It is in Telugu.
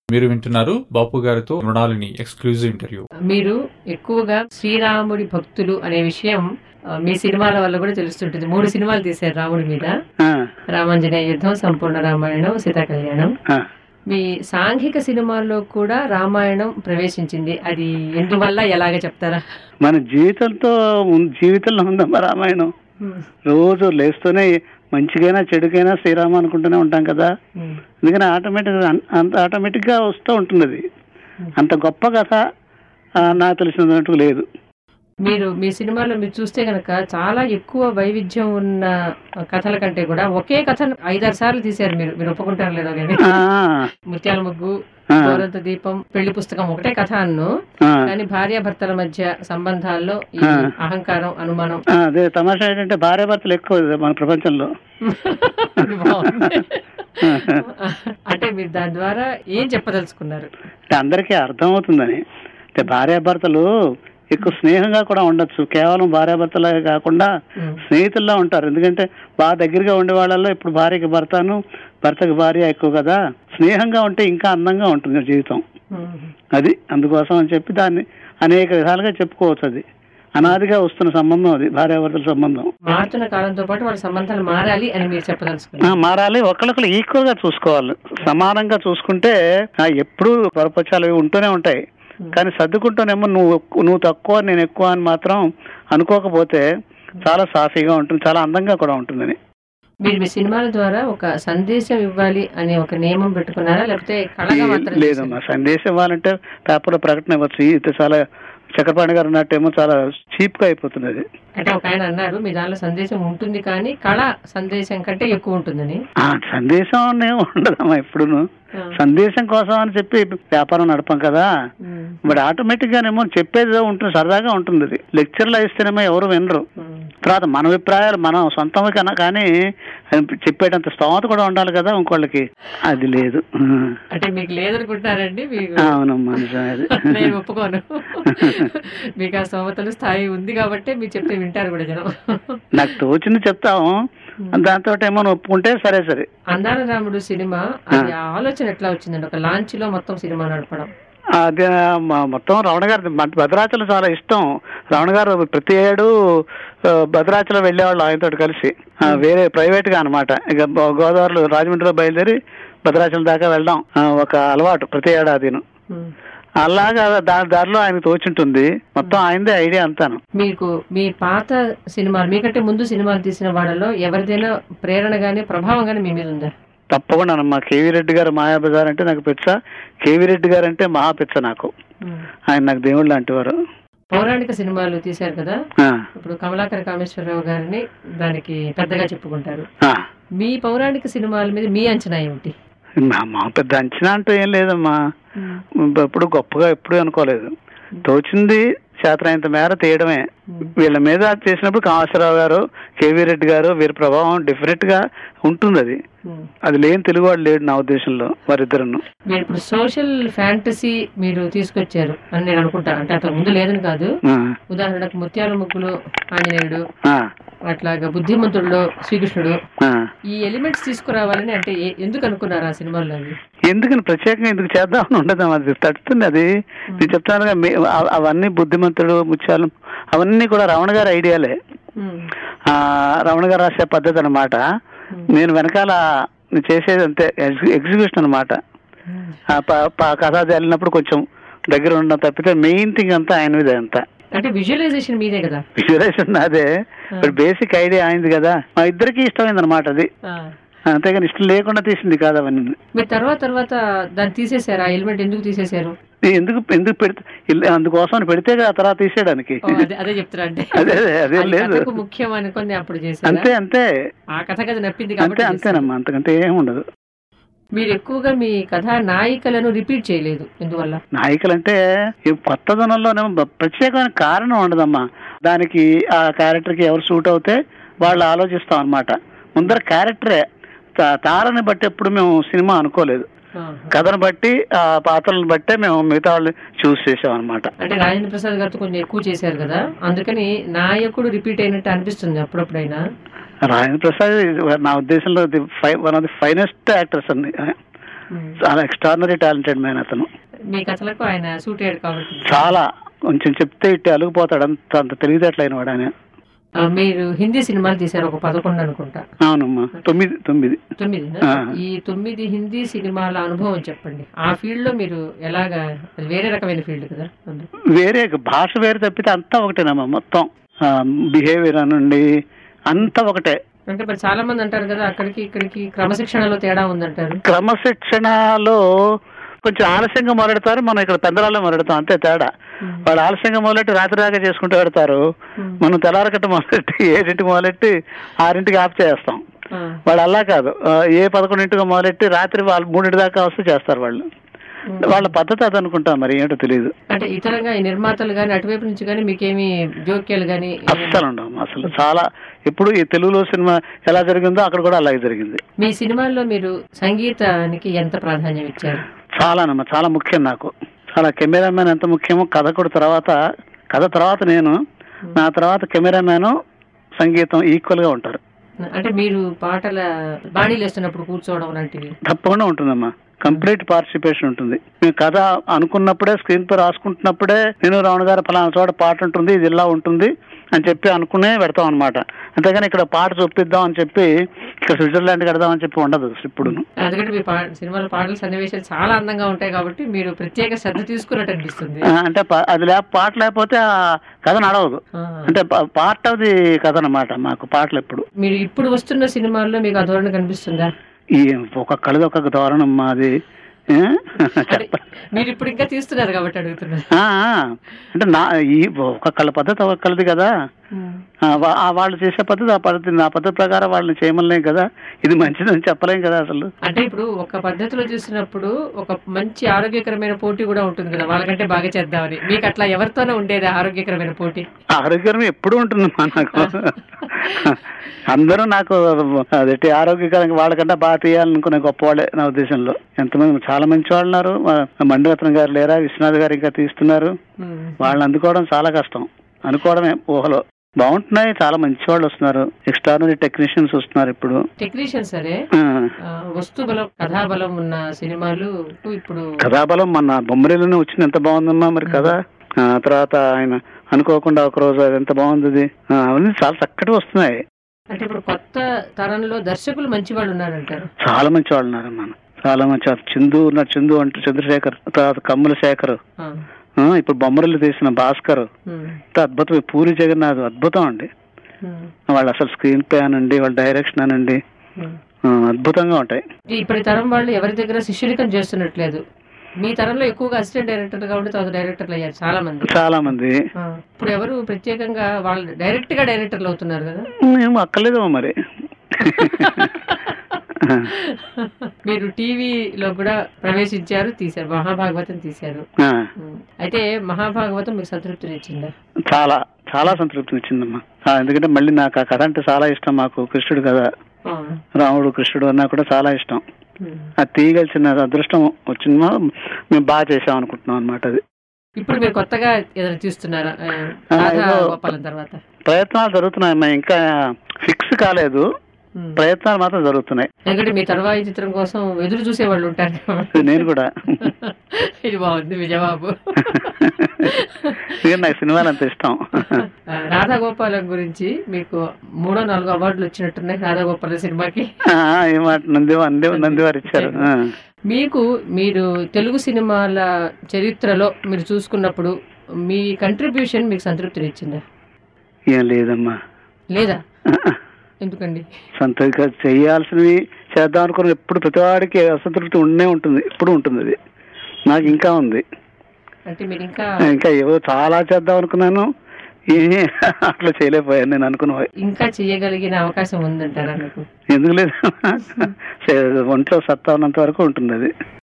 మీరు వింటున్నారు బాపు గారితో మృణాలిని ఎక్స్క్లూజివ్ ఇంటర్వ్యూ మీరు ఎక్కువగా శ్రీరాముడి భక్తులు అనే విషయం ఆ, మీ సినిమాల వల్ల కూడా తెలుస్తుంటుంది మూడు సినిమాలు తీశారు రాముడి మీద ఆ, రామాంజనేయ యుద్ధం సంపూర్ణ రామాయణం సీతా కళ్యాణం ఆ. మీ సాంఘిక సినిమాల్లో కూడా రామాయణం ప్రవేశించింది అది ఎందువల్ల ఎలాగ చెప్తారా మన జీవితంతో ఉన్- జీవితంలో ఉందమ్మా రామాయణం రోజు లేస్తూనే మంచిగైనా చెడుకైనా శ్రీరామ అనుకుంటూనే ఉంటాం కదా ఉమ్. అందుకని ఆటోమేటిక్ అంత ఆటోమేటిక్గా వస్తూ ఉంటుంది అది అంత గొప్ప కథ ఆ, నాకు తెలిసినట్టు లేదు మీరు మీ సినిమాలో మీరు చూస్తే గనక చాలా ఎక్కువ వైవిధ్యం ఉన్న కథల కంటే కూడా ఒకే కథను ఐదారు సార్లు తీశారు మీరు మీరు ఒప్పుకుంటారు లేదో కానీ ఆ, ముత్యాల ముగ్గు ఆ, గౌరవంత దీపం పెళ్లి పుస్తకం ఒకటే కథ అన్ను ఆ. కానీ భార్యాభర్తల మధ్య సంబంధాల్లో ఈ ఆ. అహంకారం అనుమానం ఆ, అదే తమాషా ఏంటంటే భార్యాభర్తలు ఎక్కువ మన ప్రపంచంలో ఇది బాగుంది. అంటే మీరు దాని ద్వారా ఏం చెప్పదలుచుకున్నారు అంటే అందరికీ అర్థమవుతుందని అంటే భార్యాభర్తలు ఎక్కువ స్నేహంగా కూడా ఉండొచ్చు కేవలం భార్యాభర్తలాగా కాకుండా ఉమ్. స్నేహితుల్లా ఉంటారు ఎందుకంటే బాగా దగ్గరగా ఉండే వాళ్ళల్లో ఇప్పుడు భార్యకి భర్తను భర్తకి భార్య ఎక్కువ కదా స్నేహంగా ఉంటే ఇంకా అందంగా ఉంటుంది జీవితం ఉమ్. అది అందుకోసం అని చెప్పి దాన్ని అనేక విధాలుగా చెప్పుకోవచ్చు అది అనాదిగా వస్తున్న సంబంధం అది భార్యాభర్తల సంబంధం మారుతున్న కాలంతో పాటు వాళ్ళ సంబంధాలు మారాలి అని మీరు ఆ, చెప్పదలుచుకున్నారు మారాలి ఒకళ్ళొకరు ఈక్వల్ గా చూసుకోవాలి సమానంగా చూసుకుంటే ఆ, ఎప్పుడూ పొరపచ్చాలు అవి ఉంటూనే ఉంటాయి కానీ సర్దుకుంటూనేమో నువ్వు నువ్వు తక్కువ నేను ఎక్కువ అని మాత్రం అనుకోకపోతే చాలా సాఫీగా ఉంటుంది చాలా అందంగా కూడా ఉంటుందని మీరు మీ సినిమాల ద్వారా ఒక సందేశం ఇవ్వాలి అనే ఒక నియమం పెట్టుకున్నారా లేకపోతే కళగా మాత్రం లేదమ్మా సందేశం ఇవ్వాలంటే పేపర్లో ప్రకటన ఇవ్వచ్చు ఇది చాలా చక్రపాణి గారు ఉన్నట్టేమో చాలా చీప్ గా అయిపోతున్నది అంటే ఒక ఆయన అన్నారు మీ దానిలో సందేశం ఉంటుంది కానీ కళ సందేశం కంటే ఎక్కువ ఉంటుందని ఆ సందేశం అనేం ఉండదమ్మా ఎప్పుడును ఆ. సందేశం కోసం అని చెప్పి వ్యాపారం నడపం కదా ఉమ్. మరి ఆటోమేటిక్ గానేమో చెప్పేది ఉంటుంది సరదాగా ఉంటుంది అది లెక్చర్లో ఇస్తేనేమో ఎవరు వినరు ఉమ్. తర్వాత మన అభిప్రాయాలు మనం సొంతం కన్నా కానీ చెప్పేటంత స్తోమత కూడా ఉండాలి కదా ఇంకోళ్ళకి అది లేదు ఆ. అంటే మీకు లేదనుకుంటున్నారండి మీకు అవునమ్మా నిజమే అది నేను ఒప్పుకోను మీకు ఆ స్తోమతలు స్థాయి ఉంది కాబట్టి మీరు చెప్తే వింటారు కూడా జనం నాకు తోచింది చెప్తాము దాంతో ఏమో నువ్వు ఒప్పుకుంటే సరే సరే అందాల రాముడు సినిమా అది ఆ ఆలోచన ఎట్లా వచ్చిందండి ఒక లాంచ్ లో మొత్తం సినిమా నడపడం అదే మ- మొత్తం రమణ గారి మ- భద్రాచలం చాలా ఇష్టం రమణ గారు ప్రతి ఏడు ఆ, భద్రాచలం వెళ్ళేవాళ్ళు ఆయనతో కలిసి ఆ, వేరే ప్రైవేట్ గా అనమాట ఇక గో- గోదావరిలో రాజమండ్రిలో బయలుదేరి భద్రాచలం దాకా వెళ్ళడం ఆ, ఒక అలవాటు ప్రతి ఏడాదిను ఉమ్. అలాగా దాని దారిలో ఆయన తోచుంటుంది మొత్తం ఆయనదే ఐడియా అంతాను మీకు మీ పాత సినిమాలు మీకంటే ముందు సినిమాలు తీసిన వాళ్ళలో ఎవరిదైనా ప్రేరణ గానీ ప్రభావం గానీ మీ మీద ఉందా తప్పకుండా మా కేవీ రెడ్డి గారు మాయాబజార్ అంటే నాకు పిచ్చ కేవీ రెడ్డి గారు అంటే మహా పిచ్చ నాకు ఉమ్. ఆయన నాకు దేవుళ్ళు లాంటి వారు పౌరాణిక సినిమాలు తీశారు కదా ఆ, ఇప్పుడు కమలాకర కామేశ్వరరావు గారిని దానికి పెద్దగా చెప్పుకుంటారు ఆ. మీ పౌరాణిక సినిమాల మీద మీ అంచనా ఏమిటి మా మా పెద్ద అంచనా అంటూ ఏం లేదమ్మా ఎప్పుడు గొప్పగా ఎప్పుడు అనుకోలేదు తోచింది శాస్త్రాయంత మేర తీయడమే వీళ్ళ మీద చేసినప్పుడు కామేశ్వరరావు గారు కేవీ రెడ్డి గారు వీరి ప్రభావం డిఫరెంట్ గా ఉంటుంది అది ఉమ్. అది లేని తెలుగువాడు లేడు నా ఉద్దేశంలో వారిద్దరును మీరు ఇప్పుడు సోషల్ ఫ్యాంటసీ మీరు తీసుకొచ్చారు అని నేను అనుకుంటాను అంటే అంతకు ముందు లేదని కాదు ఆ, ఉదాహరణకు ముత్యాల ముగ్గులు ఆంజనేయుడు ఆ, అట్లాగా బుద్ధిమంతుడిలో శ్రీకృష్ణుడు ఆ. ఈ ఎలిమెంట్స్ తీసుకురావాలని అంటే ఏ- ఎందుకు అనుకున్నారు ఆ సినిమాల్లో అవి ఎందుకని ప్రత్యేకంగా ఎందుకు చేద్దామని ఉండదు అది తడుతుంది అది నేను చెప్తాను అవన్నీ బుద్ధిమంతుడు ముత్యాలు అవన్నీ కూడా రమణ గారి ఐడియాలే ఉమ్. ఆ రమణ గారు రాసే పద్ధతి అనమాట నేను వెనకాల నేను చేసేది అంతే ఎగ్జిక్యూషన్ అనమాట ఉమ్. ఆ ప- ప- కథ వెళ్ళినప్పుడు కొంచెం దగ్గర ఉండడం తప్పితే మెయిన్ థింగ్ అంతా ఆయన మీద అంతా అంటే విజువలైజేషన్ మీదే కదా విజువలైజేషన్ అదే బట్ బేసిక్ ఐడియా అయింది కదా మా ఇద్దరికి ఇష్టమైంది అనమాట అది ఆ. అంతేగాని ఇష్టం లేకుండా తీసింది కాదు అవన్నీ మీరు తర్వాత తర్వాత దాన్ని తీసేశారు ఆ ఎలిమెంట్ ఎందుకు తీసేశారు ఇది ఎందుకు ఎందుకు పెడితే ఇల్- అందుకోసం అని పెడితే కదా తర్వాత తీసేయడానికి ఓ, అదే అదే చెప్తారా అంటే అదే అదే అదే అది లేదు కథకు ముఖ్యం అనుకుని అప్పుడు చేశారు అంతే అంతే ఆ కథ కథ నప్పింది అంతే కాబట్టి చేశారు. అంతేనమ్మా అంతకంటే ఏం ఉండదు మీరు ఎక్కువగా మీ కథా నాయికలను రిపీట్ చేయలేదు ఎందువల్ల నాయకులంటే ఈ కొత్తదనంలోనేమో బ- ప్రత్యేకమైన కారణం ఉండదమ్మా దానికి ఆ క్యారెక్టర్ కి ఎవరు సూట్ అవుతే వాళ్ళు ఆలోచిస్తాం అన్నమాట ముందర క్యారెక్టరే తా- తారని బట్టి ఎప్పుడు మేము సినిమా అనుకోలేదు ఆహా. కథను బట్టి ఆ పాత్రలను బట్టే మేము మిగతా వాళ్ళు చూస్ చేసాం అనమాట అంటే రాజేంద్ర ప్రసాద్ గారితో కొంచెం ఎక్కువ చేశారు కదా అందుకని నాయకుడు రిపీట్ అయినట్టు అనిపిస్తుంది అప్పుడప్పుడైనా రాజేంద్ర ప్రసాద్ is నా ఉద్దేశంలో one of the finest actors అండి ఉమ్. చాలా ఎక్స్ట్రానరీ టాలెంటెడ్ మ్యాన్ అతను మీ కథలకు ఆయన సూట్ అయ్యాడు కాబట్టి చాలా కొంచెం చెప్తే ఇట్టి అలుగుపోతాడు అంత అంత తెలివితేటలైన వాడు ఆయన ఆ, మీరు హిందీ సినిమాలు తీశారు ఒక పదకొండు అనుకుంటా అవునమ్మా తొమ్మిది తొమ్మిది తొమ్మిది ఆ. ఈ తొమ్మిది హిందీ సినిమాల అనుభవం చెప్పండి ఆ ఫీల్డ్ లో మీరు ఎలాగా అది వేరే రకమైన ఫీల్డ్ కదా అందులో. వేరే భాష వేరే తప్పితే అంతా ఒకటేనమ్మా మొత్తం బిహేవియర్ అనండి అంతా ఒకటే అంటే మరి చాలా మంది అంటారు కదా అక్కడికి ఇక్కడికి క్రమశిక్షణలో తేడా ఉందంటారు క్రమశిక్షణలో కొంచెం ఆలస్యంగా మొదలెడతారు మనం ఇక్కడ పెందరాల్లో మొదలెడతాం అంతే తేడా ఉమ్. వాళ్ళు ఆలస్యంగా మొదలెట్టి రాత్రి దాకా చేసుకుంటూ పెడతారు ఉమ్. మనం తెల్లారకట్ట మొదలెట్టి ఏడింటికి మొదలెట్టి ఆరింటికి ఆఫ్ చేస్తాం ఆ. వాళ్ళు అలా కాదు ఆ, ఏ పదకొండింటికి మొదలెట్టి రాత్రి వాళ్ళు మూడింటి దాకా వస్తే చేస్తారు వాళ్ళు ఉమ్. వాళ్ళ పద్ధతి అది అనుకుంటా మరి ఏంటో తెలియదు అంటే ఇతరంగా ఈ నిర్మాతలు గాని అటువైపు నుంచి గాని మీకేమి జోక్యాలు గాని అస్సలు ఉండవు అసలు చాలా ఎప్పుడు ఈ తెలుగులో సినిమా ఎలా జరిగిందో అక్కడ కూడా అలాగే జరిగింది మీ సినిమాల్లో మీరు సంగీతానికి ఎంత ప్రాధాన్యం ఇచ్చారు చాలానమ్మా చాలా ముఖ్యం నాకు చాలా కెమెరామ్యాన్ ఎంత ముఖ్యమో కథ కూడా తర్వాత కథ తర్వాత నేను నా తర్వాత కెమెరామ్యాన్ సంగీతం ఈక్వల్ గా ఉంటారు అంటే మీరు పాటల బాణీలు వేస్తున్నప్పుడు కూర్చోవడం లాంటివి తప్పకుండా ఉంటుందమ్మా కంప్లీట్ పార్టిసిపేషన్ ఉంటుంది మేము కథ అనుకున్నప్పుడే స్క్రీన్ పై రాసుకుంటున్నప్పుడే నేను రావణ గారు ఫలానా చోట పాట ఉంటుంది ఇది ఇలా ఉంటుంది అని చెప్పి అనుకునే పెడతాం అనమాట అంతేగాని ఇక్కడ పాట చూపిద్దాం అని చెప్పి ఇక్కడ స్విట్జర్లాండ్ కడదాం అని చెప్పి ఉండదు ఇప్పుడు ఎందుకంటే మీ పా సినిమాలో పాటల సన్నివేశాలు చాలా అందంగా ఉంటాయి కాబట్టి మీరు ప్రత్యేక శ్రద్ధ తీసుకున్నట్టు అనిపిస్తుంది అంటే ప- అది లే పాట లేకపోతే ఆ కథ నడవదు ఆ. అంటే పార్ట్ ఆఫ్ ది కథ అనమాట మాకు పాటలు ఎప్పుడు మీరు ఇప్పుడు వస్తున్న సినిమాల్లో మీకు ఆ ధోరణి కనిపిస్తుందా ఈ ఒక్కొక్కరిది ఒక్కొక్క ధోరణం మాది ఏ? అంటే చెప్ప మీరు ఇప్పుడు ఇంకా తీస్తున్నారు కాబట్టి అడుగుతున్నారు ఆ, ఆ. అంటే నా ఈ ఒక్కొక్కళ్ళ పద్ధతి ఒక్కొక్కళ్ళది కదా ఆ, వా- ఆ వాళ్ళు చేసే పద్ధతి ఆ పద్ధతి నా పద్ధతి ప్రకారం వాళ్ళని చేయమలేం కదా ఇది మంచిదని చెప్పలేం కదా అసలు అంటే ఇప్పుడు ఒక పద్ధతిలో చూసినప్పుడు ఒక మంచి ఆరోగ్యకరమైన పోటీ కూడా ఉంటుంది కదా వాళ్ళకంటే బాగా చేద్దామని మీకు అట్లా ఎవరితోనే ఉండేది ఆరోగ్యకరమైన పోటీ ఆరోగ్యం ఎప్పుడు ఉంటుంది మా నాకు అందరూ నాకు అదేంటి ఆరోగ్యకరంగా వాళ్ళకంటే బాగా తీయాలనుకునే గొప్ప వాళ్ళే నా ఉద్దేశంలో ఎంతమంది చాలా మంచి వాళ్ళు ఉన్నారు మా- మండిరత్నం గారు లేరా విశ్వనాథ్ గారు ఇంకా తీస్తున్నారు ఉమ్. వాళ్ళని అందుకోవడం చాలా కష్టం అనుకోవడమే ఊహలో బాగుంటున్నాయి చాలా మంచి వాళ్ళు వస్తున్నారు ఎక్స్ట్రానరీ టెక్నీషియన్స్ వస్తున్నారు ఇప్పుడు టెక్నీషియన్ సరే ఆ, ఆ, వస్తు బలం కథాబలం ఉన్న సినిమాలు ఇప్పుడు కథాబలం మన బొమ్మరిలోనే వచ్చింది ఎంత బాగుందమ్మా మరి కదా ఆ తర్వాత ఆయన అనుకోకుండా ఒక రోజు అది ఎంత బాగుంది అది. ఆ, అవన్నీ చాలా చక్కటి వస్తున్నాయి అంటే ఇప్పుడు కొత్త తరంలో దర్శకులు మంచి వాళ్ళు ఉన్నారంటారు చాలా మంచి వాళ్ళు ఉన్నారమ్మా చాలా మంచి వాళ్ళు. చందు ఉన్నాడు చందు అంటూ చంద్రశేఖర్ తర్వాత కమ్ముల శేఖర్ ఆ, ఆ, ఇప్పుడు బొమ్మరిల్లు తీసిన భాస్కర్ ఉమ్, ఇంత అద్భుతం పూరి జగన్నాథ్ అద్భుతం అండి ఉమ్, వాళ్ళు అసలు స్క్రీన్ ప్లే అనండి వాళ్ళ డైరెక్షన్ అనండి ఉమ్. ఆ, అద్భుతంగా ఉంటాయి ఇప్పటి తరం వాళ్ళు ఎవరి దగ్గర శిష్యునికం చేస్తున్నట్లేదు మీ తరంలో ఎక్కువగా అసిస్టెంట్ డైరెక్టర్ కాబట్టి తర్వాత డైరెక్టర్లు అయ్యారు చాలా మంది చాలా మంది ఆ, ఇప్పుడు ఎవరు ప్రత్యేకంగా వాళ్ళు డైరెక్ట్ గా డైరెక్టర్లు అవుతున్నారు కదా ఏమో అక్కర్లేదేమో మరి మీరు టీవీలో కూడా ప్రవేశించారు తీశారు మహాభాగవతం తీశారు ఆ, ఉమ్. అయితే మహాభాగవతం మీకు సంతృప్తినిచ్చిందా చాలా చాలా సంతృప్తిని ఇచ్చిందమ్మా ఆ, ఎందుకంటే మళ్ళీ నాకు ఆ కథ అంటే చాలా ఇష్టం మాకు కృష్ణుడు కదా ఆ, రాముడు కృష్ణుడు అన్నా కూడా చాలా ఇష్టం ఉమ్. అది తీయగలిసిన అదృష్టం వచ్చిందో మేము బాగా చేసాం అనుకుంటున్నాం అనమాట అది ఇప్పుడు మీరు కొత్తగా ఏదైనా తీస్తున్నారా ఆ, ఆ, రాధా ఏదో- గోపాలం తర్వాత ప్రయత్నాలు జరుగుతున్నాయమ్మా ఇంకా ఫిక్స్ కాలేదు ఉమ్. ప్రయత్నాలు మాత్రం జరుగుతున్నాయి ఎందుకంటే మీ తర్వాయి చిత్రం కోసం ఎదురు చూసే వాళ్ళు ఉంటారు నేను కూడా ఇది బాగుంది మీ జవాబు ఇక నాకు సినిమాలు అంత ఇష్టం ఆ, రాధా గోపాలం గురించి మీకు మూడో నాలుగో అవార్డులు వచ్చినట్టున్నాయి రాధా గోపాలం సినిమాకి ఆ, ఏమాట నంది నంది నందివారు ఇచ్చారు ఆ. మీకు మీరు తెలుగు సినిమాల చరిత్రలో మీరు చూసుకున్నప్పుడు మీ కంట్రిబ్యూషన్ మీకు సంతృప్తినిచ్చిందా ఏం లేదమ్మా లేదా ఎందుకండి సంతగా చేయాల్సినవి చేద్దాం అనుకున్న ఎప్పుడు ప్రతివాడికి అసంతృప్తి ఉండే ఉంటుంది ఎప్పుడు ఉంటుంది అది నాకు ఇంకా ఉంది అంటే మీరు ఇంకా ఇంకా ఏవో చాలా చేద్దాం అనుకున్నాను ఏమీ అట్లా చేయలేకపోయాను నేను అనుకున్న ఇంకా చేయగలిగిన అవకాశం ఉందంటారా మీకు ఎందుకు లేదు చే- ఒంట్లో సత్తా ఉన్నంత వరకు ఉంటుంది అది